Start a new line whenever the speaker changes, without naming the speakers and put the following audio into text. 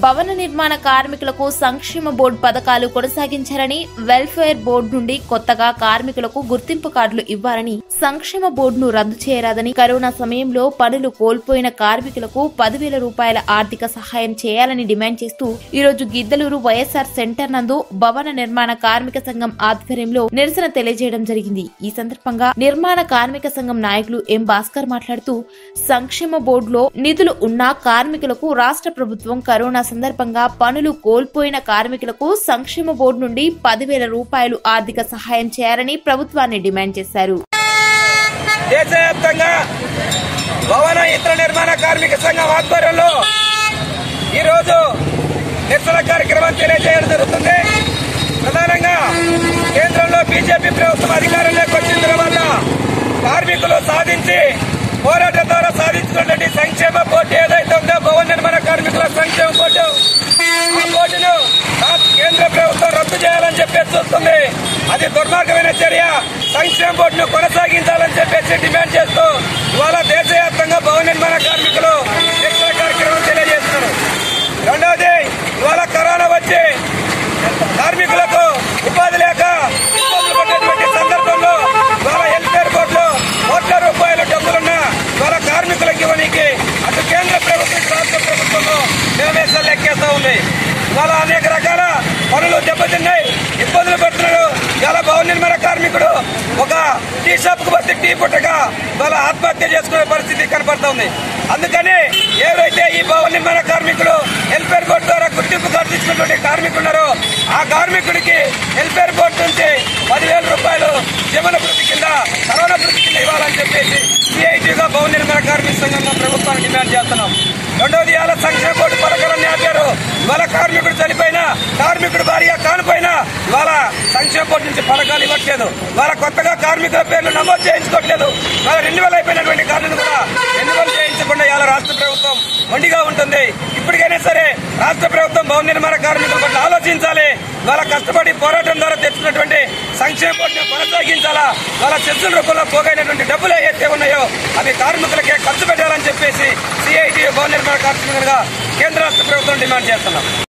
భవన నిర్మాణ కార్మికులకు సంక్షేమ బోర్డు పథకాలు కొనసాగించాలని వెల్ఫేర్ బోర్డు నుండి కొత్తగా కార్మికులకు గుర్తింపు కార్డులు ఇవ్వాలని సంక్షేమ బోర్డును రద్దు చేయరాదని కరోనా సమయంలో పనులు కోల్పోయిన కార్మికులకు పదివేల రూపాయల ఆర్థిక సహాయం చేయాలని డిమాండ్ చేస్తూ ఈ రోజు గిద్దలూరు వైఎస్ఆర్ సెంటర్ నందు భవన నిర్మాణ కార్మిక సంఘం ఆధ్వర్యంలో నిరసన తెలియజేయడం జరిగింది ఈ సందర్భంగా నిర్మాణ కార్మిక సంఘం నాయకులు ఎం భాస్కర్ మాట్లాడుతూ సంక్షేమ బోర్డులో నిధులు ఉన్న కార్మికులకు రాష్ట్ర ప్రభుత్వం కరోనా సందర్భంగా పనులు కోల్పోయిన కార్మికులకు సంక్షేమ బోర్డు నుండి పదివేల రూపాయలు ఆర్థిక సహాయం చేయాలని ప్రభుత్వాన్ని డిమాండ్ చేశారు
దేశవ్యాప్తంగా భవన ఇతర నిర్మాణ కార్మిక సంఘం ఆధ్వర్యంలో ఈరోజు నిరసన కార్యక్రమం తెలియజేయడం జరుగుతుంది ప్రధానంగా కేంద్రంలో బీజేపీ ప్రభుత్వం అధికారంలోకి వచ్చిన తర్వాత కార్మికులు సాధించి పోరాటం ద్వారా సాధించినటువంటి సంక్షేమ బోర్డు ఏదైతే ఉందో భవన నిర్మాణ కార్మికుల సంక్షేమ బోర్డు ఆ బోర్డును రాష్ట్ర కేంద్ర ప్రభుత్వం రద్దు చేయాలని చెప్పేసి చూస్తుంది అది దుర్మార్గమైన చర్య సంక్షేమ బోర్డును కొనసాగించాలని చెప్పేసి డిమాండ్ చేస్తూ ఇవాళ దేశవ్యాప్తంగా భవన నిర్మాణ కార్మికులు నిరసన కార్యక్రమం తెలియజేస్తున్నారు రెండవది ఇవాళ కరోనా వచ్చి కార్మికులకు ఉపాధి లేక ఇబ్బందులు పడేటువంటి సందర్భంలో ఇవాళ వెల్ఫేర్ బోర్డులో కోట్ల రూపాయల డబ్బులున్నా ఇవాళ కార్మికులకు ఇవ్వడానికి అటు కేంద్ర ప్రభుత్వం ఇటు రాష్ట్ర ప్రభుత్వంలో నిలవేశాలు లెక్కేస్తా ఉంది ఇవాళ అనేక రకాల పనులు దెబ్బతిన్నాయి ఇబ్బందులు పెడుతున్నారు ఇవాళ భవన నిర్మాణ కార్మికుడు ఒక టీ షాప్ కు బట్టి టీ పుట్టక ఇవాళ ఆత్మహత్య చేసుకునే పరిస్థితి కనపడతా ఉంది అందుకని ఏవైతే ఈ భవన నిర్మాణ కార్మికులు వెల్ఫేర్ బోర్డు ద్వారా గుర్తింపు కార్డు తీసుకున్నటువంటి కార్మికులు ఉన్నారో ఆ కార్మికుడికి వెల్ఫేర్ బోర్డు నుంచి పదివేల రూపాయలు జీవన వృత్తి కింద కరోనా వృత్తి కింద ఇవ్వాలని చెప్పేసి సిఐటిగా భవన నిర్మాణ కార్మిక సంఘంగా ప్రభుత్వాన్ని డిమాండ్ చేస్తున్నాం రెండోది ఇవాళ సంక్షేమ బోర్డు పథకాలన్నీ ఆపారు ఇవాళ కార్మికుడు చనిపోయినా కార్మికుడు భార్య కానిపోయినా ఇవాళ సంక్షేమ బోర్డు నుంచి పథకాలు ఇవ్వట్లేదు ఇవాళ కొత్తగా కార్మికుల పేర్లు నమోదు చేయించుకోవట్లేదు ఇవాళ రెన్యువల్ అయిపోయినటువంటి కార్డును కూడా రెన్యువల్ చేయించకుండా ఇవాళ రాష్ట్ర ప్రభుత్వం మొండిగా ఉంటుంది ఇప్పటికైనా సరే రాష్ట్ర ప్రభుత్వం భవన నిర్మాణ కార్మికుల పట్ల ఆలోచించాలి వాళ్ళ కష్టపడి పోరాటం ద్వారా తెచ్చుకున్నటువంటి సంక్షేమ బోర్డును కొనసాగించాలా వాళ్ళ చర్చల రూపంలో పోగైనటువంటి డబ్బులు ఏవైతే ఉన్నాయో అవి కార్మికులకే ఖర్చు పెట్టాలని చెప్పేసి సిఐటి భవన నిర్మాణ కార్మికులుగా కేంద్ర రాష్ట్ర ప్రభుత్వం డిమాండ్ చేస్తున్నాం